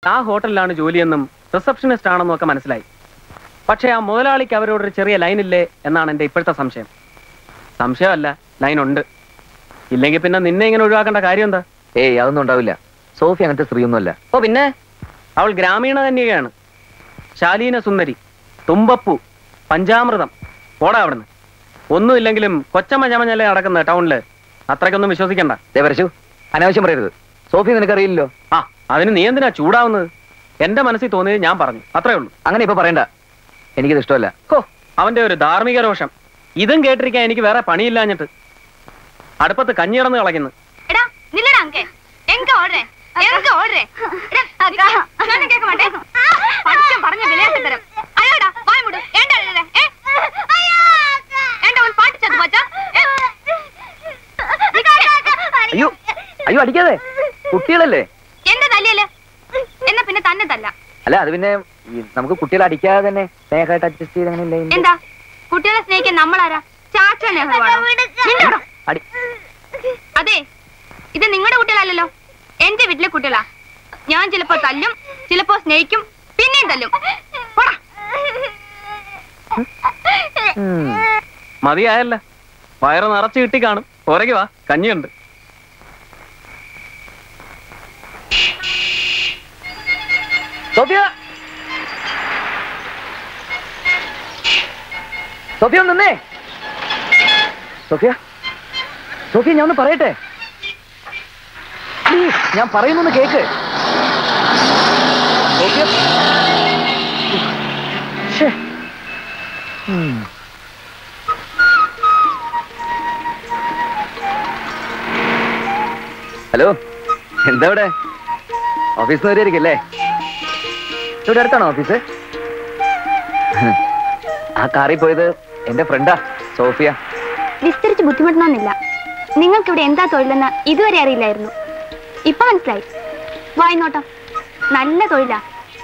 ആ ഹോട്ടലിലാണ് ജോലിയെന്നും റിസപ്ഷനിസ്റ്റ് ആണെന്നും ഒക്കെ മനസ്സിലായി പക്ഷേ ആ മുതലാളിക്ക് അവരോടൊരു ചെറിയ ലൈൻ ഇല്ലേ എന്നാണ് എൻ്റെ ഇപ്പോഴത്തെ സംശയം സംശയമല്ല ലൈൻ ഉണ്ട് ഇല്ലെങ്കിൽ പിന്നെ നിന്നെ ഇങ്ങനെ ഒഴിവാക്കേണ്ട കാര്യം എന്താ ഏയ് അതൊന്നും ഉണ്ടാവില്ല സോഫി അങ്ങനത്തെ സ്ത്രീയൊന്നുമല്ല ഓ പിന്നെ അവൾ ഗ്രാമീണ കന്യകയാണ് ശാലീന സുന്ദരി തുമ്പപ്പൂ പഞ്ചാമൃതം പോടാ അവിടുന്ന് ഒന്നുമില്ലെങ്കിലും കൊച്ചമ്മ ചമഞ്ഞല്ലേ നടക്കുന്നത് ടൗണില് അത്രയ്ക്കൊന്നും വിശ്വസിക്കണ്ട ദേ വരച്ചു അനാവശ്യം പറയരുത് സോഫി നിനക്കറിയില്ലല്ലോ ആ അതിന് നീ എന്തിനാ ചൂടാവുന്നത് എന്റെ മനസ്സിൽ തോന്നിയത് ഞാൻ പറഞ്ഞു അത്രേ ഉള്ളൂ അങ്ങനെ ഇപ്പൊ പറയണ്ട എനിക്കിത് ഇഷ്ടമല്ല ഹോ അവന്റെ ഒരു ധാർമ്മിക രോഷം ഇതും കേട്ടിരിക്കാൻ എനിക്ക് വേറെ പണിയില്ലാഞ്ഞിട്ട് അടുപ്പത്ത് കഞ്ഞി കിടന്ന് കളയുന്നു എടാ നില്ലടാ അങ്കെ എങ്ക ഓടേ എങ്ക ഓടേ ഞാനും കേൾക്ക മാട്ടേ പഠിച്ചും പറഞ്ഞ വിലയാക്കി തരം അയ്യോടാ വായ മുടു ഏണ്ട അഴുതേ ഏ ഏണ്ട അവൻ പാട്ട് ചത്തു പോച്ചാ അയ്യോ അയ്യോ അടിക്കാതെ കുട്ടികളല്ലേ എന്റെ തല്ലിയല്ലേ എന്നാ പിന്നെ തന്നെ തല്ല അല്ല അത് പിന്നെ ഈ നമുക്ക് കുട്ടികളെ അടിക്കാതെ തന്നെ സ്നേഹമായിട്ട് അഡ്ജസ്റ്റ് ചെയ്ത് അങ്ങനെ ഇല്ലേ? എന്താ കുട്ടികളെ സ്നേഹിക്കാൻ നമ്മളാരാ ചാച്ച നെഹ്റുവാണോ നിന്നോടാ. അടി അതെ ഇത് നിങ്ങളുടെ കുട്ടികളല്ലല്ലോ എന്റെ വീട്ടിലെ കുട്ടികളാ ഞാൻ ചിലപ്പോ തല്ലും ചിലപ്പോ സ്നേഹിക്കും പിന്നെയും തല്ലും പോടാ. ഉം. മതിയായല്ല വയറ് നിറച്ച് കിട്ടി കാണും പുറകെ വാ കഞ്ഞിയുണ്ട് സോഫിയ സോഫിയ ഒന്ന് നിന്നേ സോഫിയ സോഫിയ ഞാൻ ഒന്ന് പറയട്ടെ പ്ലീസ് ഞാൻ പറയുന്നൊന്ന് കേക്ക് സോഫിയ ശ്ശേ. ഉം. ഹലോ എന്താ ഇവിടെ ഓഫീസിൽ നിന്ന് വരികയല്ലേ ഇവിടെ അടുത്താണോ ഓഫീസ് ആ കാറിൽ പോയത് എന്റെ ഫ്രണ്ടാ സോഫിയ വിസ്തരിച്ച് ബുദ്ധിമുട്ടണമെന്നില്ല നിങ്ങൾക്ക് ഇവിടെ എന്താ തൊഴിലെന്ന് ഇതുവരെ അറിയില്ലായിരുന്നു ഇപ്പൊ മനസ്സിലായി വായിനോട്ടം നല്ല തൊഴിലാ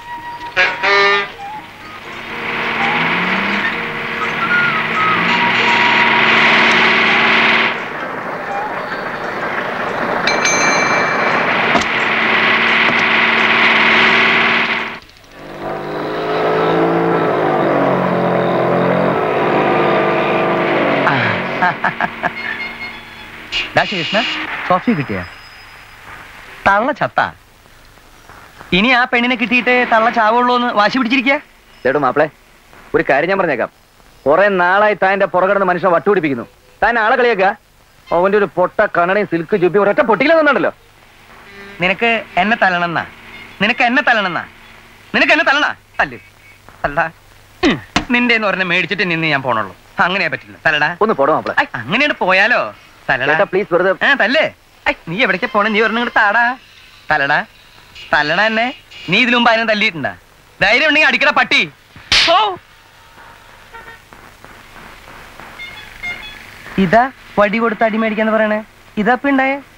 കൃഷ്ണ കോഫി കിട്ടിയ തള്ള ചത്ത ഇനി ആ പെണ്ണിനെ കിട്ടിയിട്ട് തള്ള ചാവുള്ളൂ എന്ന് വാശി പിടിച്ചിരിക്കുക ചേട്ടു മാപ്പിളെ ഒരു കാര്യം ഞാൻ പറഞ്ഞേക്കാം കുറെ നാളായി താൻ എന്റെ പുറകിടന്ന് മനുഷ്യനെ വട്ടുപിടിപ്പിക്കുന്നു താൻ ആളെ കളിയാക്കുക അവന്റെ ഒരു പൊട്ട കണ്ണടയും സിൽക്ക് ജുബി ഒരൊറ്റ പൊട്ടിയില്ല നിന്നുണ്ടല്ലോ നിനക്ക് എന്നെ തല്ലണമെന്നാ നിനക്ക് എന്നെ തല്ലണമെന്നാ നിനക്ക് എന്നെ തല്ലണ തല്ല് തല്ല നിന്റെ എന്ന് പറഞ്ഞ മേടിച്ചിട്ട് നിന്ന് ഞാൻ പോണുള്ളൂ അങ്ങനെയാ പറ്റില്ല തല്ലടാ ഒന്ന് പോടോ മാപ്പിളെ ഐ, അങ്ങനെയാണ് പോയാലോ തല്ലടാ ചേട്ടാ പ്ലീസ് വെറുതെ ആ തല്ലേ ഐ, നീ എവിടേക്കാ പോണേ നീ ഒരെണ്ണം ഇങ്ങോട്ട് താടാ തല്ലടാ തല്ലടാ എന്നെ നീ ഇതിനു മുമ്പ് അതിനെ തല്ലിയിട്ടുണ്ടാ ധൈര്യം ഉണ്ടെങ്കിൽ അടിക്കട പട്ടി ഓ ഇതാ വടി കൊടുത്ത് അടി മേടിക്കാന്ന് പറയണേ ഇതാ ഇപ്പൊ ഉണ്ടായേ